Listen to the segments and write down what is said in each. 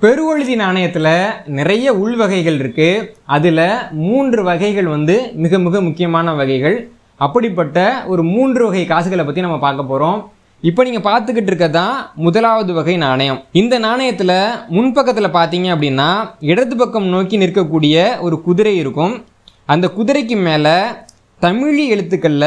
பெருவழுதி நாணயத்துல நிறைய உள்வகைகள் இருக்கு அதுல மூன்று வகைகள் வந்து மிக மிக முக்கியமான வகைகள் அப்படிப்பட்ட ஒரு மூன்று வகை காசுகளை பத்தி நம்ம பார்க்க போறோம் இப்போ நீங்க பார்த்துக்கிட்டு இருக்கதான் முதலாவது வகை நாணயம் இந்த நாணயத்துல முன்பக்கத்துல பார்த்தீங்க அப்படின்னா இடது பக்கம் நோக்கி நிற்கக்கூடிய ஒரு குதிரை இருக்கும் அந்த குதிரைக்கு மேல தமிழி எழுத்துக்கள்ல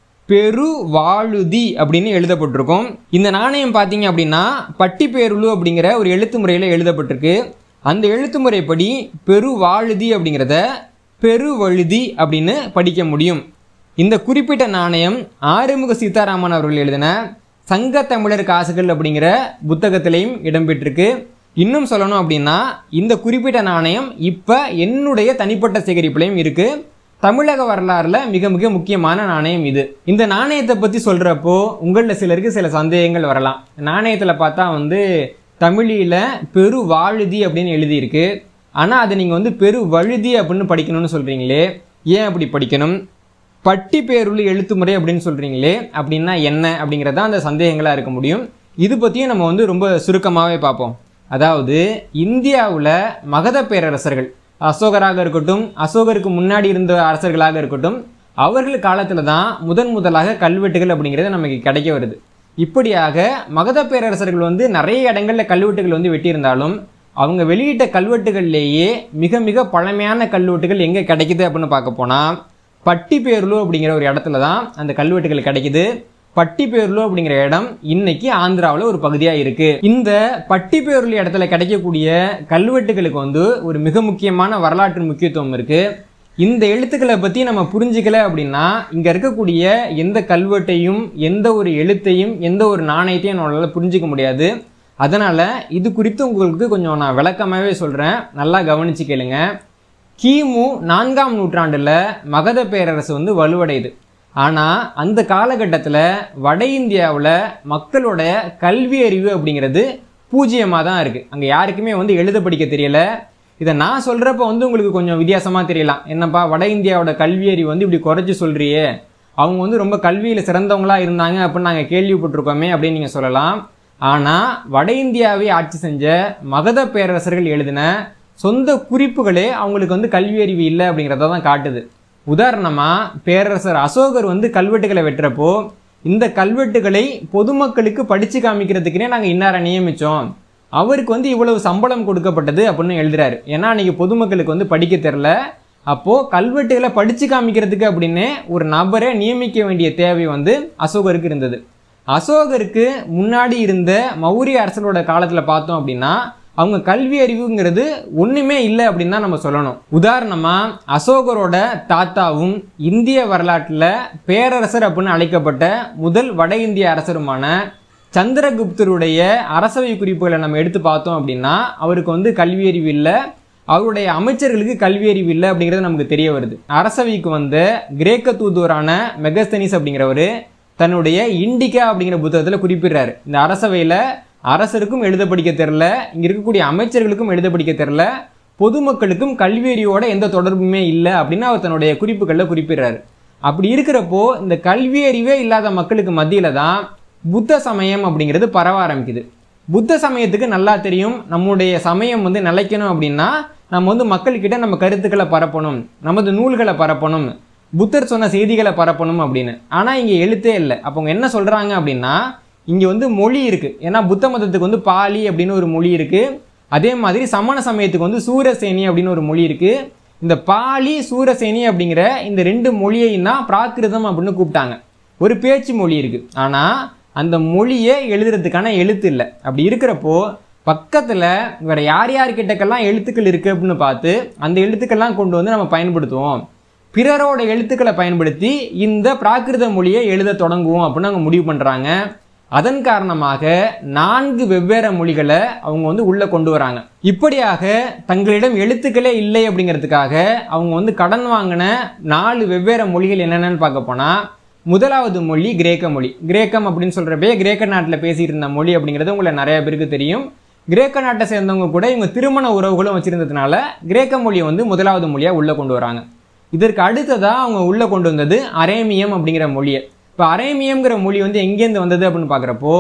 பெரு வாழுதி அப்படின்னு எழுதப்பட்டிருக்கும் இந்த நாணயம் பார்த்தீங்க அப்படின்னா பட்டிப்பேருளு அப்படிங்கிற ஒரு எழுத்து முறையில் எழுதப்பட்டிருக்கு அந்த எழுத்து முறைப்படி பெரு வாழுதி அப்படிங்கிறத பெருவழுதி அப்படின்னு படிக்க முடியும் இந்த குறிப்பிட்ட நாணயம் ஆறுமுக சீதாராமன் அவர்கள் எழுதின சங்க தமிழர் காசுகள் அப்படிங்கிற புத்தகத்திலையும் இடம்பெற்றிருக்கு இன்னும் சொல்லணும் அப்படின்னா இந்த குறிப்பிட்ட நாணயம் இப்போ என்னுடைய தனிப்பட்ட சேகரிப்புலையும் இருக்கு தமிழக வரலாறுல மிக மிக முக்கியமான நாணயம் இது இந்த நாணயத்தை பற்றி சொல்கிறப்போ உங்களில் சிலருக்கு சில சந்தேகங்கள் வரலாம் நாணயத்தில் பார்த்தா வந்து தமிழில் பெரு வாழுதி அப்படின்னு எழுதியிருக்கு ஆனால் அதை நீங்கள் வந்து பெரு வழுதி அப்படின்னு படிக்கணும்னு சொல்கிறீங்களே ஏன் அப்படி படிக்கணும் பட்டி பேருள்ள எழுத்து முறை அப்படின்னு சொல்கிறீங்களே அப்படின்னா என்ன அப்படிங்கிறது தான் அந்த சந்தேகங்களாக இருக்க முடியும் இது பற்றியும் நம்ம வந்து ரொம்ப சுருக்கமாகவே பார்ப்போம் அதாவது இந்தியாவில் மகத பேரரசர்கள் அசோகராக இருக்கட்டும் அசோகருக்கு முன்னாடி இருந்த அரசர்களாக இருக்கட்டும் அவர்கள் காலத்தில் தான் முதன் முதலாக கல்வெட்டுகள் அப்படிங்கிறது நமக்கு கிடைக்க வருது இப்படியாக மகத பேரரசர்கள் வந்து நிறைய இடங்களில் கல்வெட்டுகள் வந்து வெட்டியிருந்தாலும் அவங்க வெளியிட்ட கல்வெட்டுகள்லேயே மிக மிக பழமையான கல்வெட்டுகள் எங்கே கிடைக்குது அப்படின்னு பார்க்க போனால் பட்டிப்பேருலு அப்படிங்கிற ஒரு இடத்துல தான் அந்த கல்வெட்டுகள் கிடைக்குது பட்டிப்பேருலு அப்படிங்கிற இடம் இன்னைக்கு ஆந்திராவில் ஒரு பகுதியாக இருக்கு இந்த பட்டிப்பேருலு இடத்துல கிடைக்கக்கூடிய கல்வெட்டுகளுக்கு வந்து ஒரு மிக முக்கியமான வரலாற்று முக்கியத்துவம் இருக்கு இந்த எழுத்துக்களை பற்றி நம்ம புரிஞ்சுக்கல அப்படின்னா இங்கே இருக்கக்கூடிய எந்த கல்வெட்டையும் எந்த ஒரு எழுத்தையும் எந்த ஒரு நாணயத்தையும் நம்மளால் புரிஞ்சிக்க முடியாது அதனால் இது குறித்து உங்களுக்கு கொஞ்சம் நான் விளக்கமாகவே சொல்கிறேன் நல்லா கவனிச்சு கேளுங்க கிமு நான்காம் நூற்றாண்டில் மகத பேரரசு வந்து வலுவடையுது ஆனால் அந்த காலகட்டத்தில் வட இந்தியாவில் மக்களோட கல்வி அறிவு அப்படிங்கிறது பூஜ்ஜியமாக தான் இருக்குது அங்கே யாருக்குமே வந்து எழுத படிக்க தெரியல இதை நான் சொல்கிறப்ப வந்து உங்களுக்கு கொஞ்சம் வித்தியாசமாக தெரியலாம் என்னப்பா வட இந்தியாவோட கல்வி அறிவு வந்து இப்படி குறைச்சி சொல்கிறியே அவங்க வந்து ரொம்ப கல்வியில் சிறந்தவங்களா இருந்தாங்க அப்படின்னு நாங்கள் கேள்விப்பட்டிருக்கோமே அப்படின்னு நீங்கள் சொல்லலாம் ஆனால் வட இந்தியாவை ஆட்சி செஞ்ச மகத பேரரசர்கள் எழுதின சொந்த குறிப்புகளே அவங்களுக்கு வந்து கல்வி அறிவு இல்லை அப்படிங்கிறத தான் காட்டுது உதாரணமாக பேரரசர் அசோகர் வந்து கல்வெட்டுகளை வெட்டுறப்போ இந்த கல்வெட்டுகளை பொதுமக்களுக்கு படித்து காமிக்கிறதுக்குனே நாங்கள் இன்னாரை நியமித்தோம் அவருக்கு வந்து இவ்வளவு சம்பளம் கொடுக்கப்பட்டது அப்படின்னு எழுதுறாரு ஏன்னா அன்றைக்கி பொதுமக்களுக்கு வந்து படிக்க தெரில அப்போது கல்வெட்டுகளை படித்து காமிக்கிறதுக்கு அப்படின்னு ஒரு நபரை நியமிக்க வேண்டிய தேவை வந்து அசோகருக்கு இருந்தது அசோகருக்கு முன்னாடி இருந்த மௌரிய அரசரோட காலத்தில் பார்த்தோம் அப்படின்னா அவங்க கல்வி அறிவுங்கிறது ஒன்றுமே இல்லை அப்படின்னு தான் நம்ம சொல்லணும் உதாரணமாக அசோகரோட தாத்தாவும் இந்திய வரலாற்றில் பேரரசர் அப்படின்னு அழைக்கப்பட்ட முதல் வட இந்திய அரசருமான சந்திரகுப்தருடைய அரசவை குறிப்புகளை நம்ம எடுத்து பார்த்தோம் அப்படின்னா அவருக்கு வந்து கல்வி அறிவு இல்லை அவருடைய அமைச்சர்களுக்கு கல்வி அறிவு இல்லை அப்படிங்கிறது நமக்கு தெரிய வருது அரசவைக்கு வந்த கிரேக்க தூதுவரான மெகஸ்தனிஸ் அப்படிங்கிறவர் தன்னுடைய இண்டிகா அப்படிங்கிற புத்தகத்தில் குறிப்பிடுறாரு இந்த அரசவையில் அரசருக்கும் எழுத படிக்க தெரில இங்கே இருக்கக்கூடிய அமைச்சர்களுக்கும் எழுத படிக்க தெரில பொதுமக்களுக்கும் கல்வி அறிவோட எந்த தொடர்புமே இல்லை அப்படின்னு அவர் தன்னுடைய குறிப்புகளில் குறிப்பிடுறாரு அப்படி இருக்கிறப்போ இந்த கல்வி அறிவே இல்லாத மக்களுக்கு மத்தியில் தான் புத்த சமயம் அப்படிங்கிறது பரவ ஆரம்பிக்குது புத்த சமயத்துக்கு நல்லா தெரியும் நம்முடைய சமயம் வந்து நிலைக்கணும் அப்படின்னா நம்ம வந்து மக்கள்கிட்ட நம்ம கருத்துக்களை பரப்பணும் நமது நூல்களை பரப்பணும் புத்தர் சொன்ன செய்திகளை பரப்பணும் அப்படின்னு ஆனால் இங்கே எழுத்தே இல்லை அப்போ அவங்க என்ன சொல்கிறாங்க அப்படின்னா இங்கே வந்து மொழி இருக்குது ஏன்னா புத்த மதத்துக்கு வந்து பாலி அப்படின்னு ஒரு மொழி இருக்குது அதே மாதிரி சமண சமயத்துக்கு வந்து சூரசேனி அப்படின்னு ஒரு மொழி இருக்குது இந்த பாலி சூரசேனி அப்படிங்கிற இந்த ரெண்டு மொழியையும் தான் பிராகிருதம் அப்படின்னு கூப்பிட்டாங்க ஒரு பேச்சு மொழி இருக்குது ஆனால் அந்த மொழியை எழுதுறதுக்கான எழுத்து இல்லை அப்படி இருக்கிறப்போ பக்கத்தில் வேற யார் யார்கிட்டக்கெல்லாம் எழுத்துக்கள் இருக்குது அப்படின்னு பார்த்து அந்த எழுத்துக்கள்லாம் கொண்டு வந்து நம்ம பயன்படுத்துவோம் பிறரோட எழுத்துக்களை பயன்படுத்தி இந்த பிராகிருத மொழியை எழுத தொடங்குவோம் அப்படின்னு அவங்க முடிவு பண்ணுறாங்க அதன் காரணமாக நான்கு வெவ்வேறு மொழிகளை அவங்க வந்து உள்ளே கொண்டு வராங்க இப்படியாக தங்களிடம் எழுத்துக்களே இல்லை அப்படிங்கிறதுக்காக அவங்க வந்து கடன் வாங்கின நாலு வெவ்வேறு மொழிகள் என்னென்னு பார்க்க போனால் முதலாவது மொழி கிரேக்க மொழி கிரேக்கம் அப்படின்னு சொல்கிறப்பே கிரேக்க நாட்டில் பேசிட்டு இருந்த மொழி அப்படிங்கிறது உங்களை நிறைய பேருக்கு தெரியும் கிரேக்க நாட்டை சேர்ந்தவங்க கூட இவங்க திருமண உறவுகளும் வச்சிருந்ததுனால கிரேக்க மொழியை வந்து முதலாவது மொழியாக உள்ளே கொண்டு வராங்க இதற்கு அடுத்ததாக அவங்க உள்ளே கொண்டு வந்தது அரேமியம் அப்படிங்கிற மொழியை இப்போ அரேமியம்ங்கிற மொழி வந்து எங்கேருந்து வந்தது அப்படின்னு பார்க்குறப்போ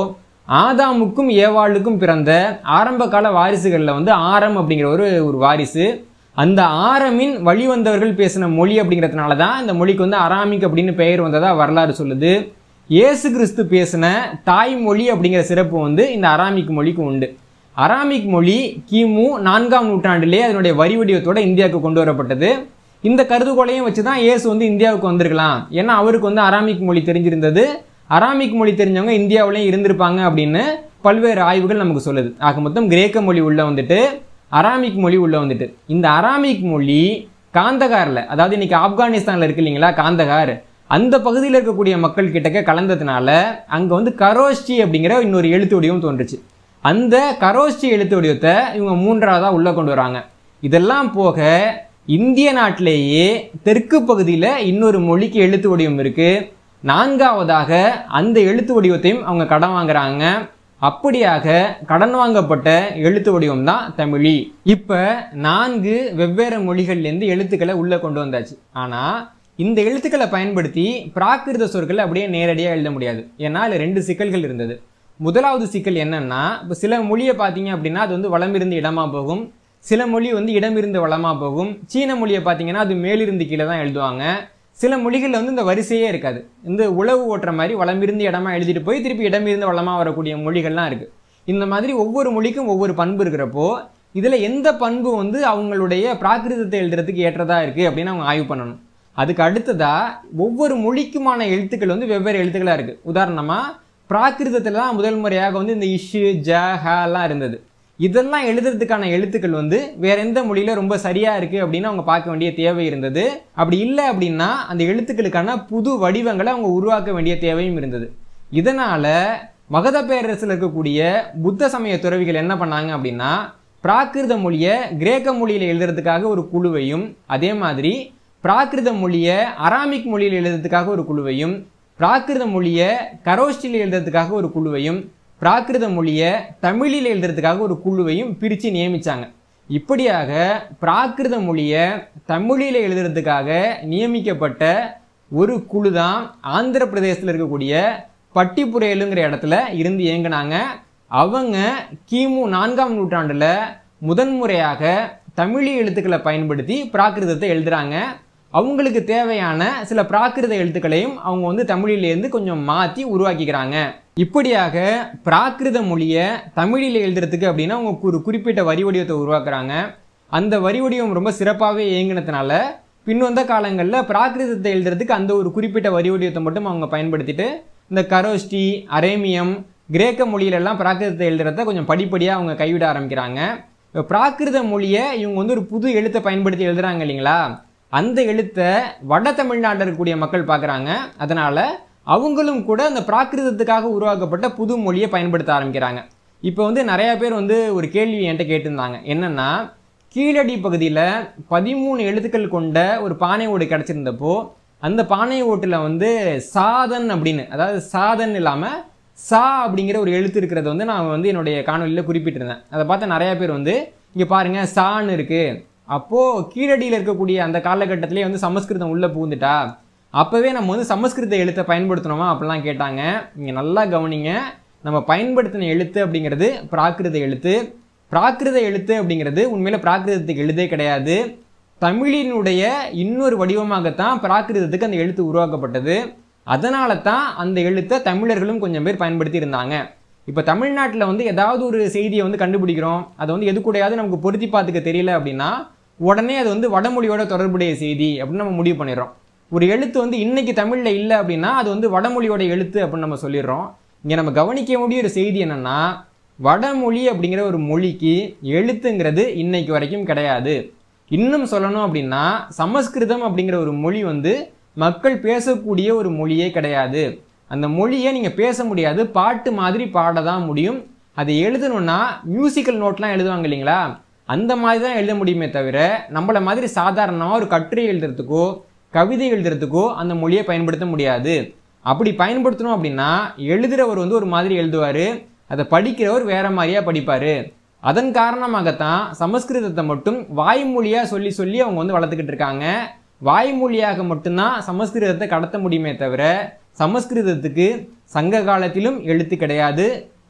ஆதாமுக்கும் ஏவாளுக்கும் பிறந்த ஆரம்ப கால வாரிசுகளில் வந்து ஆரம் அப்படிங்கிற ஒரு ஒரு வாரிசு அந்த ஆரமின் வழி வந்தவர்கள் பேசின மொழி அப்படிங்கிறதுனால தான் இந்த மொழிக்கு வந்து அராமிக் அப்படின்னு பெயர் வந்ததா வரலாறு சொல்லுது இயேசு கிறிஸ்து பேசின தாய்மொழி அப்படிங்கிற சிறப்பு வந்து இந்த அராமிக் மொழிக்கு உண்டு அராமிக் மொழி கிமு நான்காம் நூற்றாண்டிலே அதனுடைய வரி வடிவத்தோட இந்தியாவுக்கு கொண்டு வரப்பட்டது இந்த கருதுகோளையும் வச்சு தான் இயேசு வந்து இந்தியாவுக்கு வந்திருக்கலாம் ஏன்னா அவருக்கு வந்து அராமிக் மொழி தெரிஞ்சிருந்தது அராமிக் மொழி தெரிஞ்சவங்க இந்தியாவிலையும் இருந்திருப்பாங்க அப்படின்னு பல்வேறு ஆய்வுகள் நமக்கு சொல்லுது ஆக மொத்தம் கிரேக்க மொழி உள்ள வந்துட்டு அராமிக் மொழி உள்ள வந்துட்டு இந்த அராமிக் மொழி காந்தகாரில் அதாவது இன்னைக்கு ஆப்கானிஸ்தானில் இருக்கு இல்லைங்களா காந்தகார் அந்த பகுதியில் இருக்கக்கூடிய மக்கள் கிட்டக்க கலந்ததுனால அங்கே வந்து கரோஷ்டி அப்படிங்கிற இன்னொரு எழுத்து வடிவம் தோன்றுச்சு அந்த கரோஷ்டி எழுத்து வடிவத்தை இவங்க மூன்றாவதாக உள்ளே கொண்டு வராங்க இதெல்லாம் போக இந்திய நாட்டிலேயே தெற்கு பகுதியில் இன்னொரு மொழிக்கு எழுத்து வடிவம் இருக்குது நான்காவதாக அந்த எழுத்து வடிவத்தையும் அவங்க கடன் வாங்குறாங்க அப்படியாக கடன் வாங்கப்பட்ட எழுத்து வடிவம் தான் தமிழி இப்போ நான்கு வெவ்வேறு மொழிகள்லேருந்து எழுத்துக்களை உள்ளே கொண்டு வந்தாச்சு ஆனால் இந்த எழுத்துக்களை பயன்படுத்தி பிராகிருத சொற்களை அப்படியே நேரடியாக எழுத முடியாது ஏன்னா அதில் ரெண்டு சிக்கல்கள் இருந்தது முதலாவது சிக்கல் என்னன்னா இப்போ சில மொழியை பார்த்தீங்க அப்படின்னா அது வந்து வளமிருந்து இடமா போகும் சில மொழி வந்து இடமிருந்து வளமா போகும் சீன மொழியை பார்த்தீங்கன்னா அது மேலிருந்து கீழே தான் எழுதுவாங்க சில மொழிகளில் வந்து இந்த வரிசையே இருக்காது இந்த உழவு ஓட்டுற மாதிரி வளமிருந்து இடமா எழுதிட்டு போய் திருப்பி இடமிருந்து வளமா வரக்கூடிய மொழிகள்லாம் இருக்குது இந்த மாதிரி ஒவ்வொரு மொழிக்கும் ஒவ்வொரு பண்பு இருக்கிறப்போ இதில் எந்த பண்பு வந்து அவங்களுடைய பிராகிருதத்தை எழுதுறதுக்கு ஏற்றதா இருக்குது அப்படின்னு அவங்க ஆய்வு பண்ணணும் அதுக்கு அடுத்ததா ஒவ்வொரு மொழிக்குமான எழுத்துக்கள் வந்து வெவ்வேறு எழுத்துக்களாக இருக்குது உதாரணமாக பிராகிருதத்தில் தான் முதல் முறையாக வந்து இந்த இஷு ஜ ஹலாம் இருந்தது இதெல்லாம் எழுதுறதுக்கான எழுத்துக்கள் வந்து வேற எந்த மொழியில ரொம்ப சரியா இருக்கு அப்படின்னு அவங்க பார்க்க வேண்டிய தேவை இருந்தது அப்படி இல்லை அப்படின்னா அந்த எழுத்துக்களுக்கான புது வடிவங்களை அவங்க உருவாக்க வேண்டிய தேவையும் இருந்தது இதனால மகத பேரரசில் இருக்கக்கூடிய புத்த சமய துறவிகள் என்ன பண்ணாங்க அப்படின்னா பிராகிருத மொழியை கிரேக்க மொழியில் எழுதுறதுக்காக ஒரு குழுவையும் அதே மாதிரி பிராகிருத மொழியை அராமிக் மொழியில் எழுதுறதுக்காக ஒரு குழுவையும் பிராகிருத மொழியை கரோஷ்டியில் எழுதுறதுக்காக ஒரு குழுவையும் பிராகிருத மொழியை தமிழில் எழுதுறதுக்காக ஒரு குழுவையும் பிரித்து நியமிச்சாங்க இப்படியாக பிராகிருத மொழியை தமிழில் எழுதுறதுக்காக நியமிக்கப்பட்ட ஒரு குழு தான் ஆந்திர பிரதேசத்தில் இருக்கக்கூடிய பட்டிப்புரையலுங்கிற இடத்துல இருந்து இயங்கினாங்க அவங்க கிமு நான்காம் நூற்றாண்டில் முதன்முறையாக தமிழி எழுத்துக்களை பயன்படுத்தி பிராகிருதத்தை எழுதுறாங்க அவங்களுக்கு தேவையான சில பிராகிருத எழுத்துக்களையும் அவங்க வந்து தமிழிலேருந்து கொஞ்சம் மாற்றி உருவாக்கிக்கிறாங்க இப்படியாக பிராகிருத மொழியை தமிழில் எழுதுறதுக்கு அப்படின்னா அவங்க ஒரு குறிப்பிட்ட வரி வடிவத்தை உருவாக்குறாங்க அந்த வரி வடிவம் ரொம்ப சிறப்பாகவே இயங்கினதுனால பின்வந்த காலங்களில் பிராகிருதத்தை எழுதுறதுக்கு அந்த ஒரு குறிப்பிட்ட வரி வடிவத்தை மட்டும் அவங்க பயன்படுத்திட்டு இந்த கரோஷ்டி அரேமியம் கிரேக்க மொழியிலெல்லாம் பிராகிருதத்தை எழுதுறத கொஞ்சம் படிப்படியாக அவங்க கைவிட ஆரம்பிக்கிறாங்க இப்போ பிராகிருத மொழியை இவங்க வந்து ஒரு புது எழுத்தை பயன்படுத்தி எழுதுறாங்க இல்லைங்களா அந்த எழுத்தை வட தமிழ்நாட்டில் இருக்கக்கூடிய மக்கள் பார்க்குறாங்க அதனால் அவங்களும் கூட அந்த பிராகிருதத்துக்காக உருவாக்கப்பட்ட புது மொழியை பயன்படுத்த ஆரம்பிக்கிறாங்க இப்போ வந்து நிறையா பேர் வந்து ஒரு கேள்வி என்கிட்ட கேட்டிருந்தாங்க என்னென்னா கீழடி பகுதியில் பதிமூணு எழுத்துக்கள் கொண்ட ஒரு பானை ஓடு கிடச்சிருந்தப்போ அந்த பானை ஓட்டில் வந்து சாதன் அப்படின்னு அதாவது சாதன் இல்லாமல் சா அப்படிங்கிற ஒரு எழுத்து இருக்கிறத வந்து நான் வந்து என்னுடைய காணொலியில் குறிப்பிட்டிருந்தேன் அதை பார்த்து நிறையா பேர் வந்து இங்கே பாருங்கள் சான்னு இருக்குது அப்போது கீழடியில் இருக்கக்கூடிய அந்த காலகட்டத்திலே வந்து சமஸ்கிருதம் உள்ளே பூந்துட்டா அப்போவே நம்ம வந்து சமஸ்கிருத எழுத்தை பயன்படுத்தணுமா அப்படிலாம் கேட்டாங்க நீங்கள் நல்லா கவனிங்க நம்ம பயன்படுத்தின எழுத்து அப்படிங்கிறது பிராகிருத எழுத்து பிராகிருத எழுத்து அப்படிங்கிறது உண்மையில் பிராகிருதத்துக்கு எழுதே கிடையாது தமிழினுடைய இன்னொரு வடிவமாகத்தான் பிராகிருதத்துக்கு அந்த எழுத்து உருவாக்கப்பட்டது அதனால தான் அந்த எழுத்தை தமிழர்களும் கொஞ்சம் பேர் பயன்படுத்தி இருந்தாங்க இப்போ தமிழ்நாட்டில் வந்து ஏதாவது ஒரு செய்தியை வந்து கண்டுபிடிக்கிறோம் அதை வந்து எது கூடயாவது நமக்கு பொருத்தி பார்த்துக்க தெரியல அப்படின்னா உடனே அது வந்து வடமொழியோட தொடர்புடைய செய்தி அப்படின்னு நம்ம முடிவு பண்ணிடுறோம் ஒரு எழுத்து வந்து இன்னைக்கு தமிழில் இல்லை அப்படின்னா அது வந்து வடமொழியோட எழுத்து அப்படின்னு நம்ம சொல்லிடுறோம் இங்கே நம்ம கவனிக்க வேண்டிய ஒரு செய்தி என்னன்னா வடமொழி அப்படிங்கிற ஒரு மொழிக்கு எழுத்துங்கிறது இன்னைக்கு வரைக்கும் கிடையாது இன்னும் சொல்லணும் அப்படின்னா சமஸ்கிருதம் அப்படிங்கிற ஒரு மொழி வந்து மக்கள் பேசக்கூடிய ஒரு மொழியே கிடையாது அந்த மொழியை நீங்கள் பேச முடியாது பாட்டு மாதிரி பாட தான் முடியும் அதை எழுதணும்னா மியூசிக்கல் நோட்லாம் எழுதுவாங்க இல்லைங்களா அந்த மாதிரி தான் எழுத முடியுமே தவிர நம்மள மாதிரி சாதாரணமாக ஒரு கட்டுரை எழுதுறதுக்கோ கவிதை எழுதுறதுக்கோ அந்த மொழியை பயன்படுத்த முடியாது அப்படி பயன்படுத்தணும் அப்படின்னா எழுதுகிறவர் வந்து ஒரு மாதிரி எழுதுவார் அதை படிக்கிறவர் வேற மாதிரியா படிப்பார் அதன் காரணமாகத்தான் சமஸ்கிருதத்தை மட்டும் வாய்மொழியாக சொல்லி சொல்லி அவங்க வந்து வளர்த்துக்கிட்டு இருக்காங்க வாய்மொழியாக மட்டும்தான் சமஸ்கிருதத்தை கடத்த முடியுமே தவிர சமஸ்கிருதத்துக்கு சங்க காலத்திலும் எழுத்து கிடையாது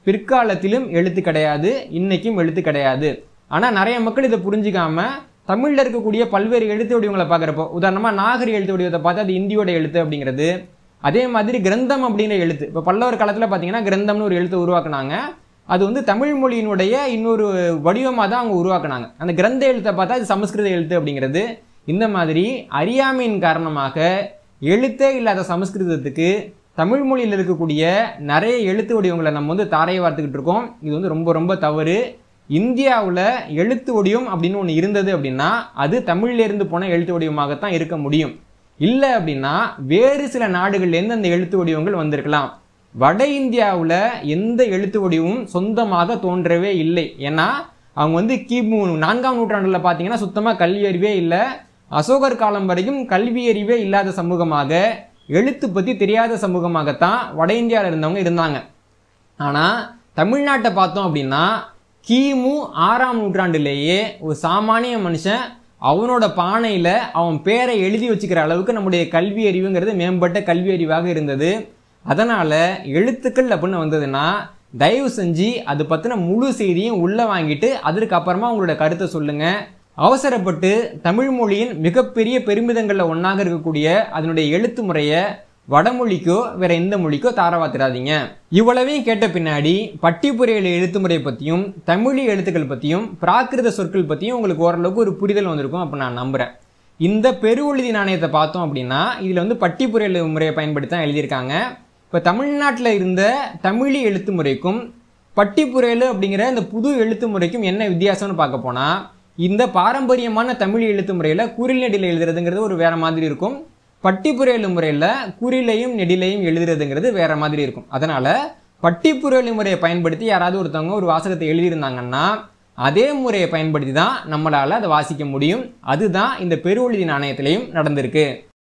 பிற்காலத்திலும் எழுத்து கிடையாது இன்னைக்கும் எழுத்து கிடையாது ஆனால் நிறைய மக்கள் இதை புரிஞ்சுக்காம தமிழில் இருக்கக்கூடிய பல்வேறு எழுத்து வடிவங்களை பார்க்குறப்போ உதாரணமாக நாகரி எழுத்து வடிவத்தை பார்த்தா அது இந்தியோட எழுத்து அப்படிங்கிறது அதே மாதிரி கிரந்தம் அப்படிங்கிற எழுத்து இப்போ பல்லவர் காலத்தில் பார்த்தீங்கன்னா கிரந்தம்னு ஒரு எழுத்தை உருவாக்குனாங்க அது வந்து தமிழ் மொழியினுடைய இன்னொரு வடிவமாக தான் அவங்க உருவாக்குனாங்க அந்த கிரந்த எழுத்தை பார்த்தா அது சமஸ்கிருத எழுத்து அப்படிங்கிறது இந்த மாதிரி அறியாமையின் காரணமாக எழுத்தே இல்லாத சமஸ்கிருதத்துக்கு தமிழ் மொழியில் இருக்கக்கூடிய நிறைய எழுத்து வடிவங்களை நம்ம வந்து தாரையை வார்த்துக்கிட்டு இருக்கோம் இது வந்து ரொம்ப ரொம்ப தவறு இந்தியாவில் எழுத்து வடிவம் அப்படின்னு ஒன்று இருந்தது அப்படின்னா அது தமிழ்லேருந்து போன எழுத்து வடிவமாகத்தான் இருக்க முடியும் இல்லை அப்படின்னா வேறு சில நாடுகள்லேருந்து அந்த எழுத்து வடிவங்கள் வந்திருக்கலாம் வட இந்தியாவில் எந்த எழுத்து வடிவமும் சொந்தமாக தோன்றவே இல்லை ஏன்னா அவங்க வந்து கிமு நான்காம் நூற்றாண்டில் பார்த்தீங்கன்னா சுத்தமாக கல்வி அறிவே இல்லை அசோகர் காலம் வரைக்கும் கல்வி அறிவே இல்லாத சமூகமாக எழுத்து பற்றி தெரியாத சமூகமாகத்தான் வட இந்தியாவில் இருந்தவங்க இருந்தாங்க ஆனால் தமிழ்நாட்டை பார்த்தோம் அப்படின்னா கிமு ஆறாம் நூற்றாண்டிலேயே ஒரு சாமானிய மனுஷன் அவனோட பானையில் அவன் பேரை எழுதி வச்சுக்கிற அளவுக்கு நம்முடைய கல்வி அறிவுங்கிறது மேம்பட்ட கல்வி அறிவாக இருந்தது அதனால் எழுத்துக்கள் அப்படின்னு வந்ததுன்னா தயவு செஞ்சு அது பற்றின முழு செய்தியும் உள்ளே வாங்கிட்டு அதற்கு அப்புறமா உங்களோட கருத்தை சொல்லுங்கள் அவசரப்பட்டு தமிழ் மொழியின் மிகப்பெரிய பெருமிதங்களில் ஒன்றாக இருக்கக்கூடிய அதனுடைய எழுத்து முறையை வடமொழிக்கோ வேற எந்த மொழிக்கோ தாரவாத்திராதீங்க இவ்வளவையும் கேட்ட பின்னாடி பட்டிப்புரையில எழுத்து முறை பற்றியும் தமிழ் எழுத்துக்கள் பற்றியும் பிராகிருத சொற்கள் பற்றியும் உங்களுக்கு ஓரளவுக்கு ஒரு புரிதல் வந்திருக்கும் அப்போ நான் நம்புகிறேன் இந்த பெருவழுதி நாணயத்தை பார்த்தோம் அப்படின்னா இதில் வந்து பட்டிப்புரையில் முறையை பயன்படுத்தி தான் எழுதியிருக்காங்க இப்போ தமிழ்நாட்டில் இருந்த தமிழி எழுத்து முறைக்கும் பட்டிப்புரையில் அப்படிங்கிற இந்த புது எழுத்து முறைக்கும் என்ன வித்தியாசம்னு பார்க்க போனால் இந்த பாரம்பரியமான தமிழ் எழுத்து முறையில் குறில் நெடில் எழுதுறதுங்கிறது ஒரு வேற மாதிரி இருக்கும் பட்டிப்புரையலு முறையில் குறிலையும் நெடிலையும் எழுதுறதுங்கிறது வேற மாதிரி இருக்கும் அதனால பட்டிப்புரையலு முறையை பயன்படுத்தி யாராவது ஒருத்தவங்க ஒரு வாசகத்தை எழுதியிருந்தாங்கன்னா அதே முறையை பயன்படுத்தி தான் நம்மளால் அதை வாசிக்க முடியும் அதுதான் இந்த பெருவழுதி நாணயத்திலையும் நடந்திருக்கு